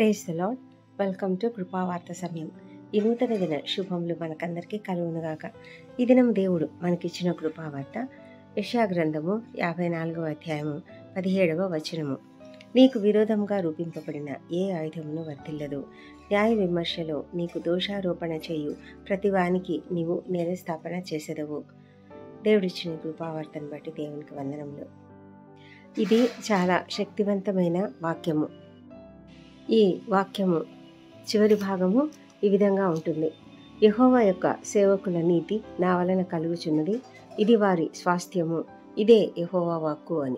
praise the lord welcome to Krupavartha సమయం ఈ నూతన దిన శుభములు మనకందరికీ కలుగునుగాక ఈ దినం దేవుడు మనకిచ్చిన కృపావార్త యశా గ్రంథము యాభై నాలుగవ అధ్యాయము పదిహేడవ వచనము నీకు విరోధంగా రూపింపబడిన ఏ ఆయుధమును వర్తిల్లదు న్యాయ విమర్శలో నీకు దోషారోపణ చేయు ప్రతివానికి నీవు నేరస్థాపన చేసేదవు దేవుడిచ్చిన కృపావార్తను బట్టి దేవునికి వందనములు ఇది చాలా శక్తివంతమైన వాక్యము ఈ వాక్యము చివరి భాగము ఈ విధంగా ఉంటుంది యహోవా యొక్క సేవకుల నీతి నా వలన కలుగుచున్నది ఇది వారి స్వాస్థ్యము ఇదే యహోవా వాక్కు అని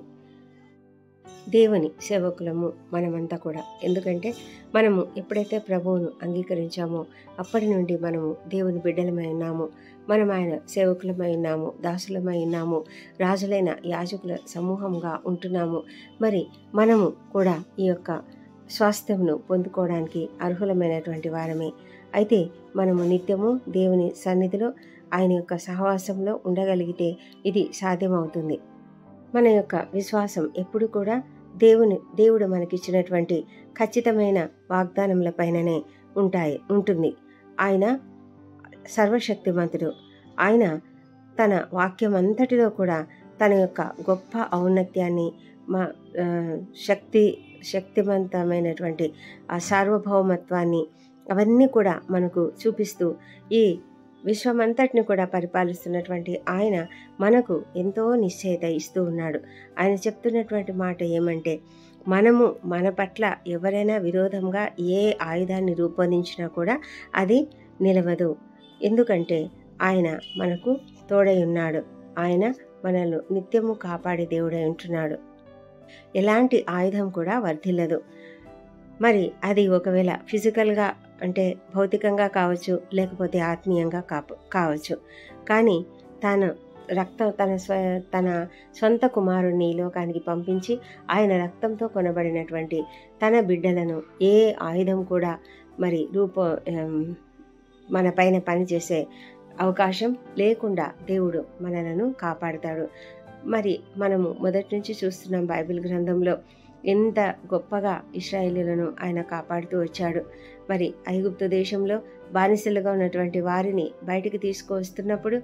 దేవుని సేవకులము మనమంతా కూడా ఎందుకంటే మనము ఎప్పుడైతే ప్రభువును అంగీకరించామో అప్పటి నుండి మనము దేవుని బిడ్డలమై ఉన్నాము మనం ఆయన సేవకులమై ఉన్నాము దాసులమై ఉన్నాము రాజులైన యాజకుల సమూహంగా ఉంటున్నాము మరి మనము కూడా ఈ యొక్క స్వాస్థ్యమును పొందుకోవడానికి అర్హులమైనటువంటి వారమే అయితే మనము నిత్యము దేవుని సన్నిధిలో ఆయన యొక్క సహవాసంలో ఉండగలిగితే ఇది సాధ్యమవుతుంది మన యొక్క విశ్వాసం ఎప్పుడు కూడా దేవుని దేవుడు మనకిచ్చినటువంటి ఖచ్చితమైన వాగ్దానములపైననే ఉంటాయి ఉంటుంది ఆయన సర్వశక్తిమంతుడు ఆయన తన వాక్యం అంతటిలో కూడా తన యొక్క గొప్ప ఔన్నత్యాన్ని మా శక్తి శక్తివంతమైనటువంటి ఆ సార్వభౌమత్వాన్ని అవన్నీ కూడా మనకు చూపిస్తూ ఈ విశ్వమంతటిని కూడా పరిపాలిస్తున్నటువంటి ఆయన మనకు ఎంతో నిశ్చయత ఇస్తూ ఉన్నాడు ఆయన చెప్తున్నటువంటి మాట ఏమంటే మనము మన పట్ల ఎవరైనా విరోధంగా ఏ ఆయుధాన్ని రూపొందించినా కూడా అది నిలవదు ఎందుకంటే ఆయన మనకు తోడై ఉన్నాడు ఆయన మనల్ని నిత్యము కాపాడే దేవుడై ఉంటున్నాడు ఎలాంటి ఆయుధం కూడా వర్ధిల్లదు మరి అది ఒకవేళ ఫిజికల్గా అంటే భౌతికంగా కావచ్చు లేకపోతే ఆత్మీయంగా కాపు కావచ్చు కానీ తాను రక్తం తన స్వ తన సొంత కుమారుణ్ణి ఈ లోకానికి పంపించి ఆయన రక్తంతో కొనబడినటువంటి తన బిడ్డలను ఏ ఆయుధం కూడా మరి రూప మన పైన పనిచేసే అవకాశం లేకుండా దేవుడు మనలను కాపాడుతాడు మరి మనము మొదటి నుంచి చూస్తున్నాం బైబిల్ గ్రంథంలో ఎంత గొప్పగా ఇస్రాయేలీలను ఆయన కాపాడుతూ వచ్చాడు మరి ఐగుప్తు దేశంలో బానిసలుగా ఉన్నటువంటి వారిని బయటికి తీసుకువస్తున్నప్పుడు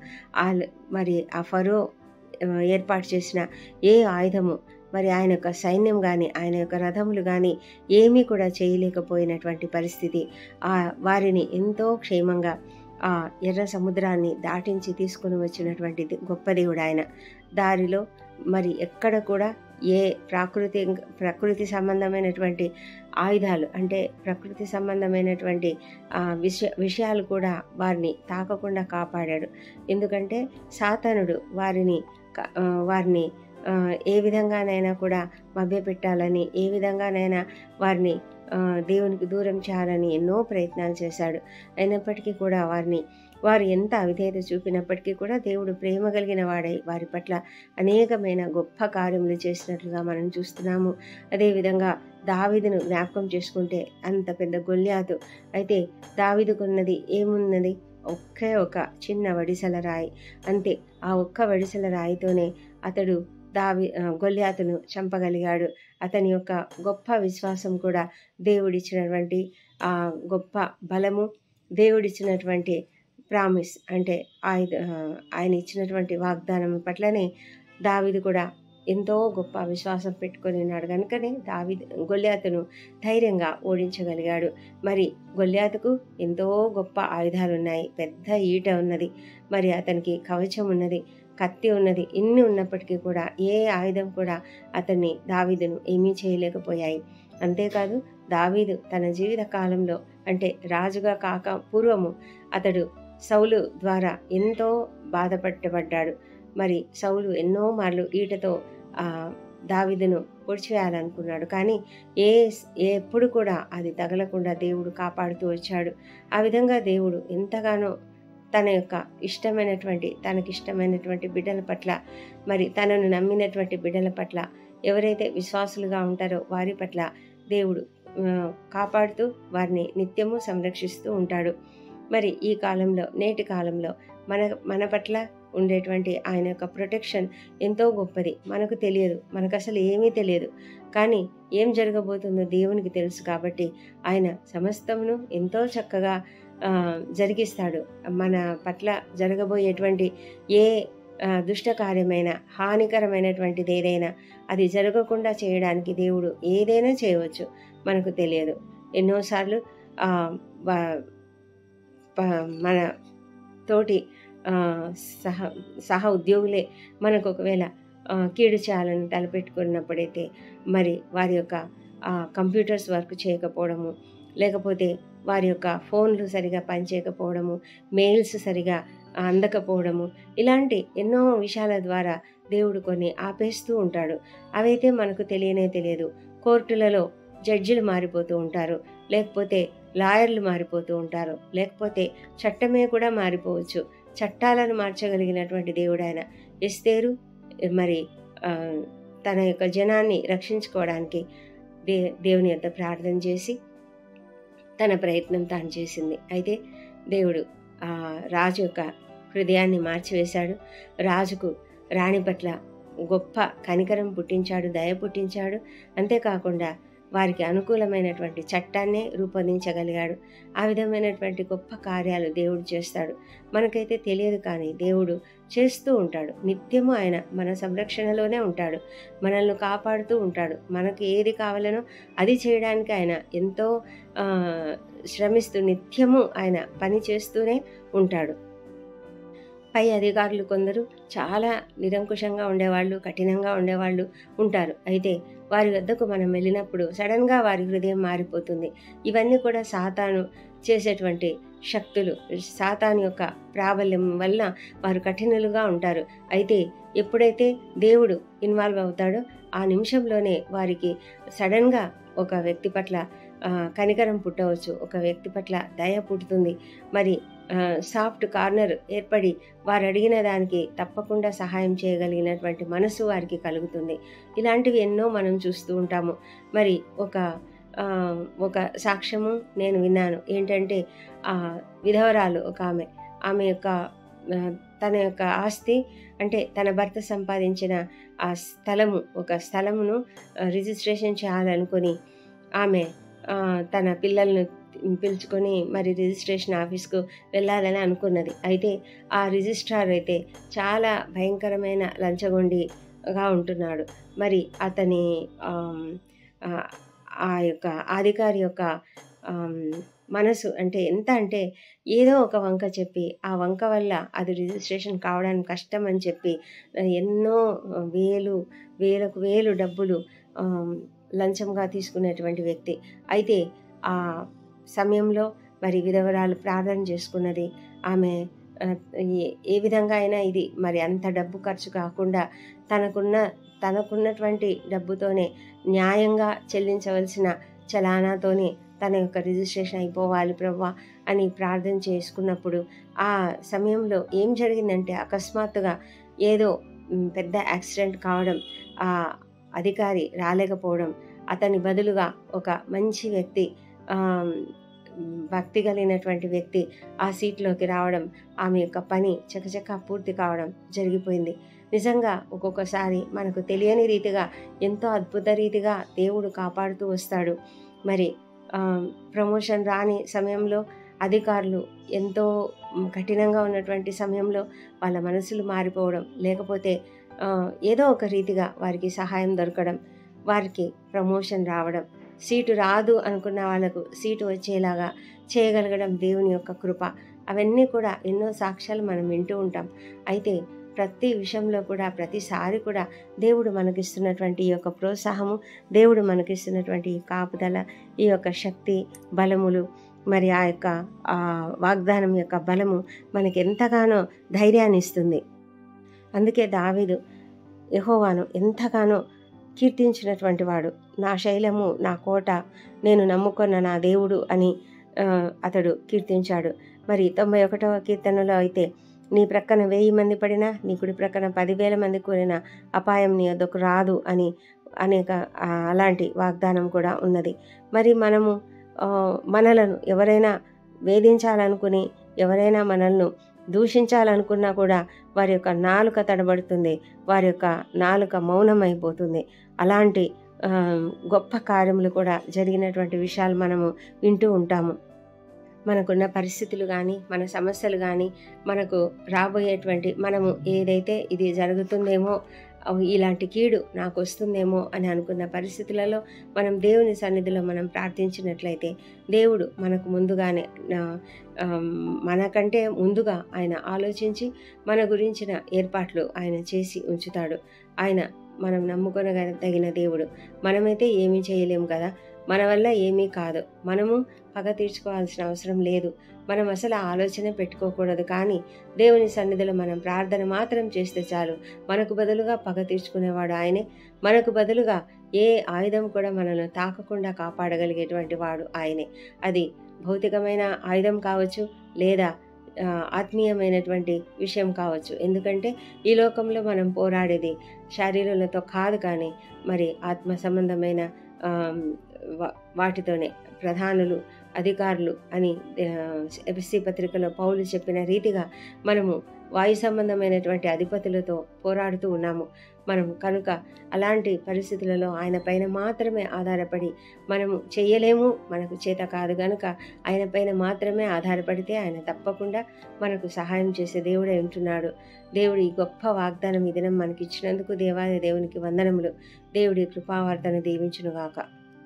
మరి ఆ ఫరో ఏర్పాటు చేసిన ఏ ఆయుధము మరి ఆయన యొక్క సైన్యం కానీ ఆయన యొక్క రథములు కానీ ఏమీ కూడా చేయలేకపోయినటువంటి పరిస్థితి ఆ వారిని ఎంతో క్షేమంగా ఆ ఎర్ర సముద్రాన్ని దాటించి తీసుకుని వచ్చినటువంటి గొప్ప దేవుడు ఆయన దారిలో మరి ఎక్కడ కూడా ఏ ప్రాకృతి ప్రకృతి సంబంధమైనటువంటి ఆయుధాలు అంటే ప్రకృతి సంబంధమైనటువంటి విషయ విషయాలు కూడా వారిని తాకకుండా కాపాడాడు ఎందుకంటే సాతనుడు వారిని వారిని ఏ విధంగానైనా కూడా మభ్యపెట్టాలని ఏ విధంగానైనా వారిని దేవునికి దూరం చేయాలని ఎన్నో ప్రయత్నాలు చేశాడు అయినప్పటికీ కూడా వారిని వారు ఎంత అవిధేయత చూపినప్పటికీ కూడా దేవుడు ప్రేమ కలిగిన వాడై వారి పట్ల అనేకమైన గొప్ప కార్యములు చేసినట్లుగా మనం చూస్తున్నాము అదేవిధంగా దావిదును జ్ఞాపకం చేసుకుంటే అంత పెద్ద గొల్యాతు అయితే దావిదుకున్నది ఏమున్నది ఒకే ఒక చిన్న వడిసల రాయి అంతే ఆ ఒక్క వడిసల రాయితోనే అతడు దావి గొల్యాతును చంపగలిగాడు అతని యొక్క గొప్ప విశ్వాసం కూడా దేవుడిచ్చినటువంటి ఆ గొప్ప బలము దేవుడిచ్చినటువంటి ప్రామిస్ అంటే ఆయన ఆయన ఇచ్చినటువంటి వాగ్దానం పట్లనే దావిది కూడా ఎంతో గొప్ప విశ్వాసం పెట్టుకొని ఉన్నాడు కనుకనే దావి గొల్యాతును ధైర్యంగా ఓడించగలిగాడు మరి గొల్యాతుకు ఎంతో గొప్ప ఆయుధాలు ఉన్నాయి పెద్ద ఈట ఉన్నది మరి అతనికి కవచం ఉన్నది కత్తి ఉన్నది ఇన్ని ఉన్నప్పటికీ కూడా ఏ ఆయుధం కూడా అతన్ని దావీదును ఏమీ చేయలేకపోయాయి అంతేకాదు దావీదు తన జీవిత కాలంలో అంటే రాజుగా కాక పూర్వము అతడు సౌలు ద్వారా ఎంతో బాధపట్టబడ్డాడు మరి సౌలు ఎన్నో మార్లు ఈటతో దావిదును పొడిచివేయాలనుకున్నాడు కానీ ఏ ఎప్పుడు కూడా అది తగలకుండా దేవుడు కాపాడుతూ వచ్చాడు ఆ విధంగా దేవుడు ఎంతగానో తన యొక్క ఇష్టమైనటువంటి తనకిష్టమైనటువంటి బిడ్డల పట్ల మరి తనను నమ్మినటువంటి బిడ్డల పట్ల ఎవరైతే విశ్వాసులుగా ఉంటారో వారి పట్ల దేవుడు కాపాడుతూ వారిని నిత్యము సంరక్షిస్తూ ఉంటాడు మరి ఈ కాలంలో నేటి కాలంలో మన మన పట్ల ఉండేటువంటి ఆయన యొక్క ప్రొటెక్షన్ ఎంతో గొప్పది మనకు తెలియదు మనకు అసలు ఏమీ తెలియదు కానీ ఏం జరగబోతుందో దేవునికి తెలుసు కాబట్టి ఆయన సమస్తమును ఎంతో చక్కగా ఆ, జరిగిస్తాడు మన పట్ల జరగబోయేటువంటి ఏ ఆ, దుష్ట కార్యమైన హానికరమైనటువంటిది ఏదైనా అది జరగకుండా చేయడానికి దేవుడు ఏదైనా చేయవచ్చు మనకు తెలియదు ఎన్నోసార్లు ఆ, వా- ప- మన తోటి ఆ, సహ సహ ఉద్యోగులే మనకు ఒకవేళ ఆ, కీడు చేయాలని తలపెట్టుకున్నప్పుడైతే మరి వారి యొక్క ఆ, కంప్యూటర్స్ వర్క్ చేయకపోవడము లేకపోతే వారి యొక్క ఫోన్లు సరిగా పనిచేయకపోవడము మెయిల్స్ సరిగా అందకపోవడము ఇలాంటి ఎన్నో విషయాల ద్వారా దేవుడు కొన్ని ఆపేస్తూ ఉంటాడు అవైతే మనకు తెలియనే తెలియదు కోర్టులలో జడ్జిలు మారిపోతూ ఉంటారు లేకపోతే లాయర్లు మారిపోతూ ఉంటారు లేకపోతే చట్టమే కూడా మారిపోవచ్చు చట్టాలను మార్చగలిగినటువంటి దేవుడు ఆయన ఎస్తేరు మరి ఆ, తన యొక్క జనాన్ని రక్షించుకోవడానికి దే దేవుని యొక్క ప్రార్థన చేసి తన ప్రయత్నం తాను చేసింది అయితే దేవుడు ఆ రాజు యొక్క హృదయాన్ని మార్చివేశాడు రాజుకు రాణి పట్ల గొప్ప కనికరం పుట్టించాడు దయ పుట్టించాడు అంతేకాకుండా వారికి అనుకూలమైనటువంటి చట్టాన్నే రూపొందించగలిగాడు ఆ విధమైనటువంటి గొప్ప కార్యాలు దేవుడు చేస్తాడు మనకైతే తెలియదు కానీ దేవుడు చేస్తూ ఉంటాడు నిత్యము ఆయన మన సంరక్షణలోనే ఉంటాడు మనల్ని కాపాడుతూ ఉంటాడు మనకు ఏది కావాలనో అది చేయడానికి ఆయన ఎంతో ఆ, శ్రమిస్తూ నిత్యము ఆయన పని చేస్తూనే ఉంటాడు పై అధికారులు కొందరు చాలా నిరంకుశంగా ఉండేవాళ్ళు కఠినంగా ఉండేవాళ్ళు ఉంటారు అయితే వారి వద్దకు మనం వెళ్ళినప్పుడు సడన్గా వారి హృదయం మారిపోతుంది ఇవన్నీ కూడా సాతాను చేసేటువంటి శక్తులు సాతాను యొక్క ప్రాబల్యం వల్ల వారు కఠినులుగా ఉంటారు అయితే ఎప్పుడైతే దేవుడు ఇన్వాల్వ్ అవుతాడో ఆ నిమిషంలోనే వారికి సడన్గా ఒక వ్యక్తి పట్ల ఆ, కనికరం పుట్టవచ్చు ఒక వ్యక్తి పట్ల దయ పుట్టుతుంది మరి ఆ, సాఫ్ట్ కార్నర్ ఏర్పడి వారు అడిగిన దానికి తప్పకుండా సహాయం చేయగలిగినటువంటి మనసు వారికి కలుగుతుంది ఇలాంటివి ఎన్నో మనం చూస్తూ ఉంటాము మరి ఒక ఆ, ఒక సాక్ష్యము నేను విన్నాను ఏంటంటే ఆ, విధవరాలు ఒక ఆమె ఆమె యొక్క ఆ, తన యొక్క ఆస్తి అంటే తన భర్త సంపాదించిన ఆ స్థలము ఒక స్థలమును ఆ, రిజిస్ట్రేషన్ చేయాలనుకొని ఆమె ఆ, తన పిల్లలను పిలుచుకొని మరి రిజిస్ట్రేషన్ ఆఫీస్కు వెళ్ళాలని అనుకున్నది అయితే ఆ రిజిస్ట్రార్ అయితే చాలా భయంకరమైన లంచగొండిగా ఉంటున్నాడు మరి అతని ఆమ్, ఆ, ఆ యొక్క అధికారి యొక్క ఆమ్, మనసు అంటే ఎంత అంటే ఏదో ఒక వంక చెప్పి ఆ వంక వల్ల అది రిజిస్ట్రేషన్ కావడానికి కష్టం అని చెప్పి ఎన్నో వేలు వేలకు వేలు డబ్బులు ఆమ్, లంచంగా తీసుకునేటువంటి వ్యక్తి అయితే ఆ సమయంలో మరి విధవరాలు ప్రార్థన చేసుకున్నది ఆమె ఆ, ఏ- ఏ విధంగా అయినా ఇది మరి అంత డబ్బు ఖర్చు కాకుండా తనకున్న తనకున్నటువంటి డబ్బుతోనే న్యాయంగా చెల్లించవలసిన చలానాతోనే తన యొక్క రిజిస్ట్రేషన్ అయిపోవాలి ప్రవ్వా అని ప్రార్థన చేసుకున్నప్పుడు ఆ సమయంలో ఏం జరిగిందంటే అకస్మాత్తుగా ఏదో మ్, పెద్ద యాక్సిడెంట్ కావడం ఆ అధికారి రాలేకపోవడం అతని బదులుగా ఒక మంచి వ్యక్తి ఆ, మ్, భక్తి కలిగినటువంటి వ్యక్తి ఆ సీట్లోకి రావడం ఆమె యొక్క పని చకచకా పూర్తి కావడం జరిగిపోయింది నిజంగా ఒక్కొక్కసారి మనకు తెలియని రీతిగా ఎంతో అద్భుత రీతిగా దేవుడు కాపాడుతూ వస్తాడు మరి ఆ, ప్రమోషన్ రాని సమయంలో అధికారులు ఎంతో మ్, కఠినంగా ఉన్నటువంటి సమయంలో వాళ్ళ మనసులు మారిపోవడం లేకపోతే ఆ, ఏదో ఒక రీతిగా వారికి సహాయం దొరకడం వారికి ప్రమోషన్ రావడం సీటు రాదు అనుకున్న వాళ్ళకు సీటు వచ్చేలాగా చేయగలగడం దేవుని యొక్క కృప అవన్నీ కూడా ఎన్నో సాక్ష్యాలు మనం వింటూ ఉంటాం అయితే ప్రతి విషయంలో కూడా ప్రతిసారి కూడా దేవుడు మనకిస్తున్నటువంటి ఈ యొక్క ప్రోత్సాహము దేవుడు మనకిస్తున్నటువంటి ఈ కాపుదల ఈ యొక్క శక్తి బలములు మరి ఆ యొక్క ఆ వాగ్దానం యొక్క బలము మనకి ఎంతగానో ధైర్యాన్ని ఇస్తుంది అందుకే దావీదు యెహోవాను ఎంతగానో కీర్తించినటువంటి వాడు నా శైలము నా కోట నేను నమ్ముకున్న నా దేవుడు అని ఆ, అతడు కీర్తించాడు మరి తొంభై ఒకటవ కీర్తనలో అయితే నీ ప్రక్కన వెయ్యి మంది పడినా నీ కుడి ప్రక్కన పదివేల మంది కూడిన అపాయం నీ వద్దకు రాదు అని అనేక ఆ, అలాంటి వాగ్దానం కూడా ఉన్నది మరి మనము ఆ, మనలను ఎవరైనా వేధించాలనుకుని ఎవరైనా మనల్ని దూషించాలనుకున్నా కూడా వారి యొక్క నాలుక తడబడుతుంది వారి యొక్క నాలుక మౌనమైపోతుంది అలాంటి ఆ, గొప్ప కార్యములు కూడా జరిగినటువంటి విషయాలు మనము వింటూ ఉంటాము మనకున్న పరిస్థితులు కానీ మన సమస్యలు కానీ మనకు రాబోయేటువంటి మనము ఏదైతే ఇది జరుగుతుందేమో అవ్ ఇలాంటి కీడు నాకు వస్తుందేమో అని అనుకున్న పరిస్థితులలో మనం దేవుని సన్నిధిలో మనం ప్రార్థించినట్లయితే దేవుడు మనకు ముందుగానే ఆ, ఆమ్, మనకంటే ముందుగా ఆయన ఆలోచించి మన గురించిన ఏర్పాట్లు ఆయన చేసి ఉంచుతాడు ఆయన మనం నమ్ముకొనగలిగిన దేవుడు మనమైతే ఏమీ చేయలేము కదా మన వల్ల ఏమీ కాదు మనము పగ తీర్చుకోవాల్సిన అవసరం లేదు మనం అసలు ఆ ఆలోచన పెట్టుకోకూడదు కానీ దేవుని సన్నిధిలో మనం ప్రార్థన మాత్రం చేస్తే చాలు మనకు బదులుగా పగ తీర్చుకునేవాడు ఆయనే మనకు బదులుగా ఏ ఆయుధం కూడా మనల్ని తాకకుండా కాపాడగలిగేటువంటి వాడు ఆయనే అది భౌతికమైన ఆయుధం కావచ్చు లేదా ఆ, ఆత్మీయమైనటువంటి విషయం కావచ్చు ఎందుకంటే ఈ లోకంలో మనం పోరాడేది శారీరాలతో కాదు కానీ మరి ఆత్మ సంబంధమైన ఆమ్, వా- వాటితోనే ప్రధానులు అధికారులు అని ఎఫ్సి పత్రికలో పౌలు చెప్పిన రీతిగా మనము వాయు సంబంధమైనటువంటి అధిపతులతో పోరాడుతూ ఉన్నాము మనం కనుక అలాంటి పరిస్థితులలో ఆయన పైన మాత్రమే ఆధారపడి మనము చెయ్యలేము మనకు చేత కాదు కనుక ఆయన పైన మాత్రమే ఆధారపడితే ఆయన తప్పకుండా మనకు సహాయం చేసే దేవుడే ఉంటున్నాడు దేవుడు ఈ గొప్ప వాగ్దానం ఈ దినం మనకి ఇచ్చినందుకు దేవాది దేవునికి వందనములు దేవుడి కృపావార్తను దీవించునుగాక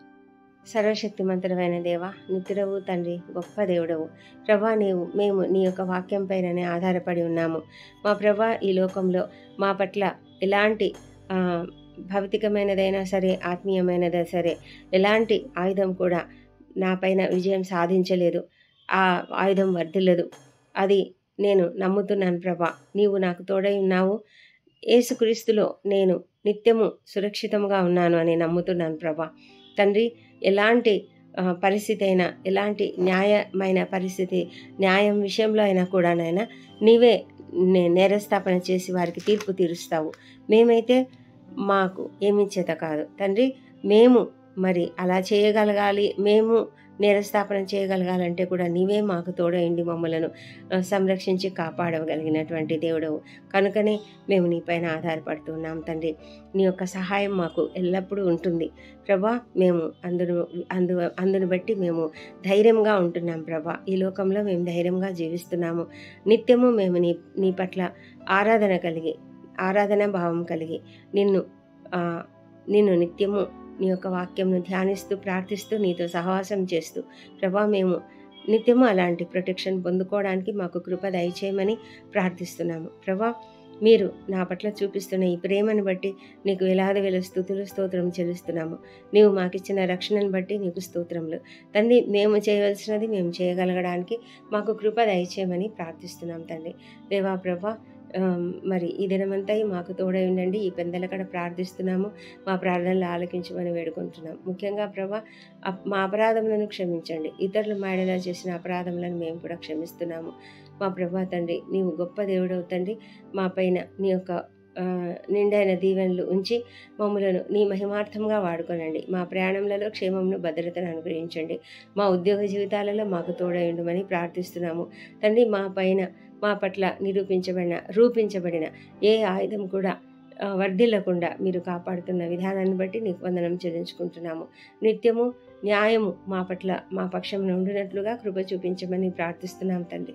సర్వశక్తిమంతుడమైన దేవ నిత్యుడవు తండ్రి గొప్ప దేవుడవు ప్రభా నీవు మేము నీ యొక్క వాక్యం పైననే ఆధారపడి ఉన్నాము మా ప్రభా ఈ లోకంలో మా పట్ల ఎలాంటి ఆ, భౌతికమైనదైనా సరే ఆత్మీయమైనదైనా సరే ఎలాంటి ఆయుధం కూడా నా పైన విజయం సాధించలేదు ఆ ఆయుధం వర్ధిల్లదు అది నేను నమ్ముతున్నాను ప్రభా నీవు నాకు తోడై ఉన్నావు యేసుక్రీస్తులో నేను నిత్యము సురక్షితంగా ఉన్నాను అని నమ్ముతున్నాను ప్రభా తండ్రి ఎలాంటి ఆ, పరిస్థితి అయినా ఎలాంటి న్యాయమైన పరిస్థితి న్యాయం విషయంలో అయినా కూడా నాయన నీవే నే- నేరస్థాపన చేసి వారికి తీర్పు తీరుస్తావు మేమైతే మాకు ఏమీ చేత కాదు తండ్రి మేము మరి అలా చేయగలగాలి మేము నేరస్థాపన చేయగలగాలంటే కూడా నీవే మాకు తోడైండి మమ్మలను ఆ, సంరక్షించి కాపాడగలిగినటువంటి దేవుడవు కనుకనే మేము నీపైన ఆధారపడుతున్నాం తండ్రి నీ యొక్క సహాయం మాకు ఎల్లప్పుడూ ఉంటుంది ప్రభా మేము అందును అందు అందును బట్టి మేము ధైర్యంగా ఉంటున్నాం ప్రభా ఈ లోకంలో మేము ధైర్యంగా జీవిస్తున్నాము నిత్యము మేము నీ నీ పట్ల ఆరాధన కలిగి ఆరాధన భావం కలిగి నిన్ను ఆ, నిన్ను నిత్యము నీ యొక్క వాక్యంను ధ్యానిస్తూ ప్రార్థిస్తూ నీతో సహవాసం చేస్తూ ప్రభా మేము నిత్యము అలాంటి ప్రొటెక్షన్ పొందుకోవడానికి మాకు కృప దయచేయమని ప్రార్థిస్తున్నాము ప్రభా మీరు నా పట్ల చూపిస్తున్న ఈ ప్రేమను బట్టి నీకు వేలాది వేల స్థుతులు స్తోత్రం చెల్లిస్తున్నాము నీవు మాకిచ్చిన రక్షణను బట్టి నీకు స్తోత్రములు తండ్రి మేము చేయవలసినది మేము చేయగలగడానికి మాకు కృప దయచేయమని ప్రార్థిస్తున్నాం తండ్రి దేవా ప్రభా ఆమ్, మరి ఈ దినమంతా మాకు తోడై ఉండండి ఈ పెందలకడ ప్రార్థిస్తున్నాము మా ప్రార్థనలు ఆలకించమని వేడుకుంటున్నాం ముఖ్యంగా ప్రభా అప్- మా అపరాధములను క్షమించండి ఇతరులు మాడేలా చేసిన అపరాధములను మేము కూడా క్షమిస్తున్నాము మా ప్రభా తండ్రి నీవు గొప్ప దేవుడవు తండ్రి మా పైన నీ యొక్క ఆ, నిండైన దీవెనలు ఉంచి మమ్మలను నీ మహిమార్థంగా వాడుకోనండి మా ప్రయాణంలో క్షేమంను భద్రతను అనుగ్రహించండి మా ఉద్యోగ జీవితాలలో మాకు తోడై ఉండమని ప్రార్థిస్తున్నాము తండ్రి మా పైన మా పట్ల నిరూపించబడిన రూపించబడిన ఏ ఆయుధం కూడా ఆ, వర్ధిల్లకుండా మీరు కాపాడుతున్న విధానాన్ని బట్టి నీకు వందనం చెల్లించుకుంటున్నాము నిత్యము న్యాయము మా పట్ల మా పక్షం ఉండినట్లుగా కృప చూపించమని ప్రార్థిస్తున్నాం తండ్రి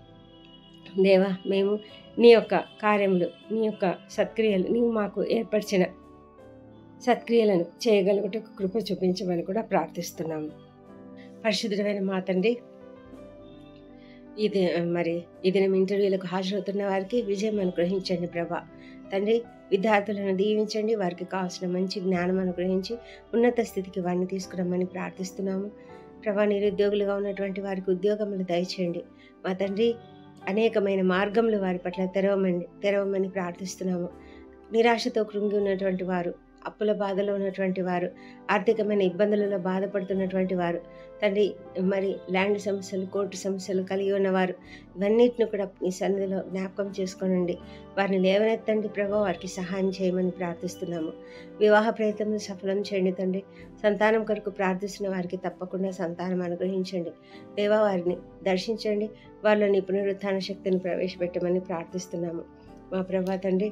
దేవా మేము నీ యొక్క కార్యములు నీ యొక్క సత్క్రియలు నీవు మాకు ఏర్పరిచిన సత్క్రియలను చేయగలుగుటకు కృప చూపించమని కూడా ప్రార్థిస్తున్నాము పరిశుద్ధమైన మా తండ్రి ఇది మరి ఈ దినం ఇంటర్వ్యూలకు హాజరవుతున్న వారికి విజయం అనుగ్రహించండి ప్రభా తండ్రి విద్యార్థులను దీవించండి వారికి కావాల్సిన మంచి జ్ఞానం అనుగ్రహించి ఉన్నత స్థితికి వారిని తీసుకురమ్మని ప్రార్థిస్తున్నాము ప్రభా నిరుద్యోగులుగా ఉన్నటువంటి వారికి ఉద్యోగములు దయచేయండి మా తండ్రి అనేకమైన మార్గములు వారి పట్ల తెరవమని తెరవమని ప్రార్థిస్తున్నాము నిరాశతో కృంగి ఉన్నటువంటి వారు అప్పుల బాధలో ఉన్నటువంటి వారు ఆర్థికమైన ఇబ్బందులలో బాధపడుతున్నటువంటి వారు తండ్రి మరి ల్యాండ్ సమస్యలు కోర్టు సమస్యలు కలిగి ఉన్నవారు ఇవన్నిటిని కూడా మీ సన్నిధిలో జ్ఞాపకం చేసుకోనండి వారిని లేవనెత్తండి ప్రభా వారికి సహాయం చేయమని ప్రార్థిస్తున్నాము వివాహ ప్రయత్నం సఫలం చేయండి తండ్రి సంతానం కొరకు ప్రార్థిస్తున్న వారికి తప్పకుండా సంతానం అనుగ్రహించండి దేవా వారిని దర్శించండి వారిలోని పునరుత్థాన శక్తిని ప్రవేశపెట్టమని ప్రార్థిస్తున్నాము మా ప్రభా తండ్రి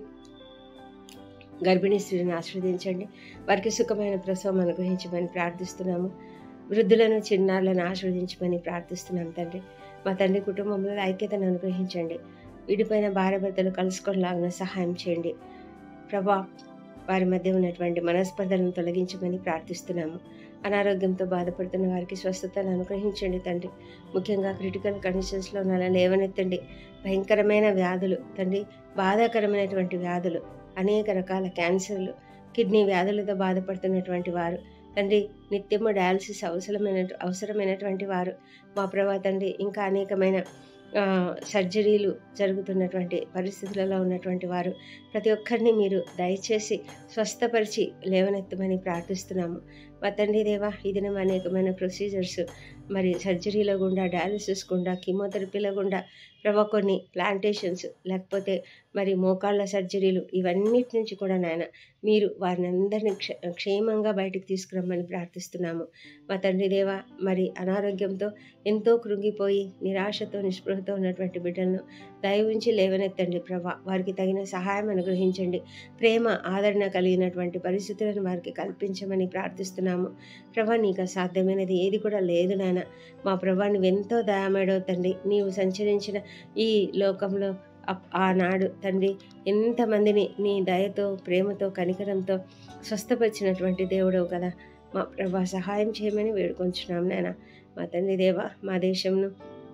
గర్భిణీ స్త్రీని ఆశీర్వదించండి వారికి సుఖమైన ప్రసవం అనుగ్రహించమని ప్రార్థిస్తున్నాము వృద్ధులను చిన్నారులను ఆశీర్వదించమని ప్రార్థిస్తున్నాం తండ్రి మా తండ్రి కుటుంబంలో ఐక్యతను అనుగ్రహించండి విడిపోయిన భార్య భర్తలు కలుసుకోవడంలాగా సహాయం చేయండి ప్రభా వారి మధ్య ఉన్నటువంటి మనస్పర్ధలను తొలగించమని ప్రార్థిస్తున్నాము అనారోగ్యంతో బాధపడుతున్న వారికి స్వస్థతను అనుగ్రహించండి తండ్రి ముఖ్యంగా క్రిటికల్ కండిషన్స్లో ఉన్న లేవనెత్తండి భయంకరమైన వ్యాధులు తండ్రి బాధాకరమైనటువంటి వ్యాధులు అనేక రకాల క్యాన్సర్లు కిడ్నీ వ్యాధులతో బాధపడుతున్నటువంటి వారు తండ్రి నిత్యము డయాలసిస్ అవసరమైన అవసరమైనటువంటి వారు మా ప్రభా తండ్రి ఇంకా అనేకమైన ఆ, సర్జరీలు జరుగుతున్నటువంటి పరిస్థితులలో ఉన్నటువంటి వారు ప్రతి ఒక్కరిని మీరు దయచేసి స్వస్థపరిచి లేవనెత్తమని ప్రార్థిస్తున్నాము మా తండ్రి దేవా ఈ దినం అనేకమైన ప్రొసీజర్స్ మరి సర్జరీలో గుండా డయాలసిస్ గుండా కీమోథెరపీలో గుండా ప్రభా కొన్ని ప్లాంటేషన్స్ లేకపోతే మరి మోకాళ్ళ సర్జరీలు ఇవన్నిటి నుంచి కూడా నాయన మీరు వారిని అందరినీ క్ష క్షేమంగా బయటికి తీసుకురమ్మని ప్రార్థిస్తున్నాము మా తండ్రి దేవ మరి అనారోగ్యంతో ఎంతో కృంగిపోయి నిరాశతో నిస్పృహతో ఉన్నటువంటి బిడ్డలను దయ ఉంచి లేవనెత్తండి ప్రభా వారికి తగిన సహాయం అనుగ్రహించండి ప్రేమ ఆదరణ కలిగినటువంటి పరిస్థితులను వారికి కల్పించమని ప్రార్థిస్తున్నాము ప్రభా నీకు అసాధ్యమైనది ఏది కూడా లేదు నాయన మా ప్రభా నువ్వు ఎంతో దయామేడో తండ్రి నీవు సంచరించిన ఈ లోకంలో అప్- ఆనాడు తండ్రి ఎంతమందిని నీ దయతో ప్రేమతో కనికరంతో స్వస్థపరిచినటువంటి దేవుడవు కదా మా ప్రభా సహాయం చేయమని వేడుకొంచున్నాం నాయన మా తండ్రి దేవ మా దేశంను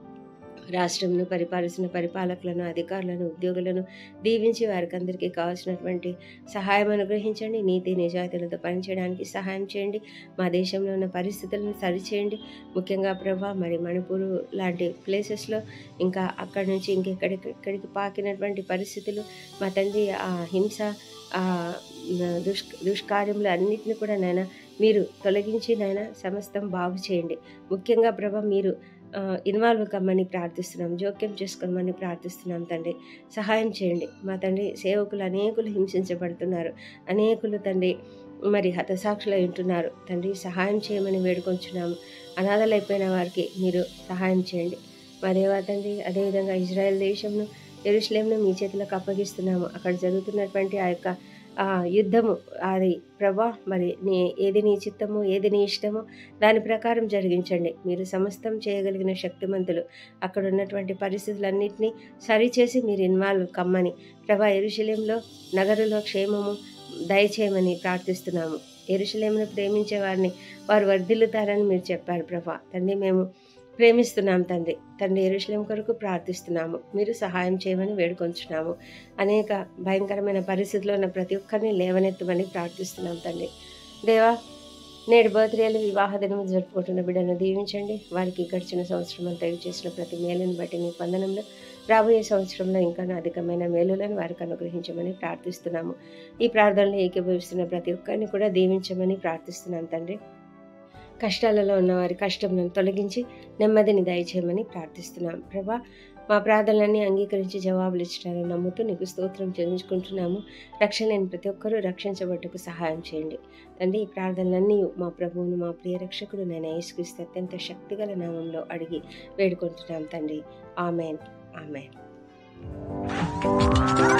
రాష్ట్రంను పరిపాలిస్తున్న పరిపాలకులను అధికారులను ఉద్యోగులను దీవించి వారికి అందరికీ కావాల్సినటువంటి సహాయం అనుగ్రహించండి నీతి నిజాయితీలతో పనిచేయడానికి సహాయం చేయండి మా దేశంలో ఉన్న పరిస్థితులను సరిచేయండి ముఖ్యంగా ప్రభా మరి మణిపూర్ లాంటి ప్లేసెస్లో ఇంకా అక్కడి నుంచి ఇంకెక్కడికి ఇక్కడికి పాకినటువంటి పరిస్థితులు మా తండ్రి ఆ హింస ఆ దుష్ దుష్కార్యములు అన్నిటిని కూడా నాయన మీరు తొలగించి నాయన సమస్తం బాగు చేయండి ముఖ్యంగా ప్రభా మీరు ఆ, ఇన్వాల్వ్ కమ్మని ప్రార్థిస్తున్నాం జోక్యం చేసుకోమని ప్రార్థిస్తున్నాం తండ్రి సహాయం చేయండి మా తండ్రి సేవకులు అనేకులు హింసించబడుతున్నారు అనేకులు తండ్రి మరి హతసాక్షులు ఉంటున్నారు తండ్రి సహాయం చేయమని వేడుకొంచున్నాము అనాథలైపోయిన వారికి మీరు సహాయం చేయండి మా దేవా తండ్రి అదేవిధంగా ఇజ్రాయెల్ దేశంను ఎరుషలేంను మీ చేతులకు అప్పగిస్తున్నాము అక్కడ జరుగుతున్నటువంటి ఆ యొక్క ఆ యుద్ధము అది ప్రభా మరి నీ ఏది నీ చిత్తము ఏది నీ ఇష్టమో దాని ప్రకారం జరిగించండి మీరు సమస్తం చేయగలిగిన శక్తిమంతులు అక్కడ ఉన్నటువంటి పరిస్థితులన్నింటినీ సరిచేసి మీరు ఇన్వాల్వ్ కమ్మని ప్రభా ఎరుశలేంలో నగరులో క్షేమము దయచేయమని ప్రార్థిస్తున్నాము ఎరుశలేమును ప్రేమించే వారిని వారు వర్ధిల్లుతారని మీరు చెప్పారు ప్రభా తండ్రి మేము ప్రేమిస్తున్నాం తండ్రి తండ్రి ఎరుశలేం కొరకు ప్రార్థిస్తున్నాము మీరు సహాయం చేయమని వేడుకొంచున్నాము అనేక భయంకరమైన పరిస్థితుల్లో ఉన్న ప్రతి ఒక్కరిని లేవనెత్తమని ప్రార్థిస్తున్నాం తండ్రి దేవా నేడు బర్త్డేలు వివాహ దినం జరుపుకుంటున్న బిడ్డను దీవించండి వారికి గడిచిన సంవత్సరం అంతా ఇవి చేసిన ప్రతి మేలును బట్టి నీ పందనంలో రాబోయే సంవత్సరంలో ఇంకా అధికమైన మేలులను వారికి అనుగ్రహించమని ప్రార్థిస్తున్నాము ఈ ప్రార్థనలో ఏకీభవిస్తున్న ప్రతి ఒక్కరిని కూడా దీవించమని ప్రార్థిస్తున్నాం తండ్రి కష్టాలలో ఉన్న వారి కష్టంను తొలగించి నెమ్మదిని దయచేయమని ప్రార్థిస్తున్నాం ప్రభా మా ప్రార్థనలన్నీ అంగీకరించి జవాబులు ఇచ్చినారని నమ్ముతూ నీకు స్తోత్రం చెల్లించుకుంటున్నాము రక్షణ లేని ప్రతి ఒక్కరూ రక్షించబట్టుకు సహాయం చేయండి తండ్రి ఈ ప్రార్థనలన్నీ మా ప్రభువును మా ప్రియ రక్షకుడు నేను యేసుక్రీస్తు అత్యంత శక్తిగల నామంలో అడిగి వేడుకుంటున్నాం తండ్రి ఆమెన్ ఆమెన్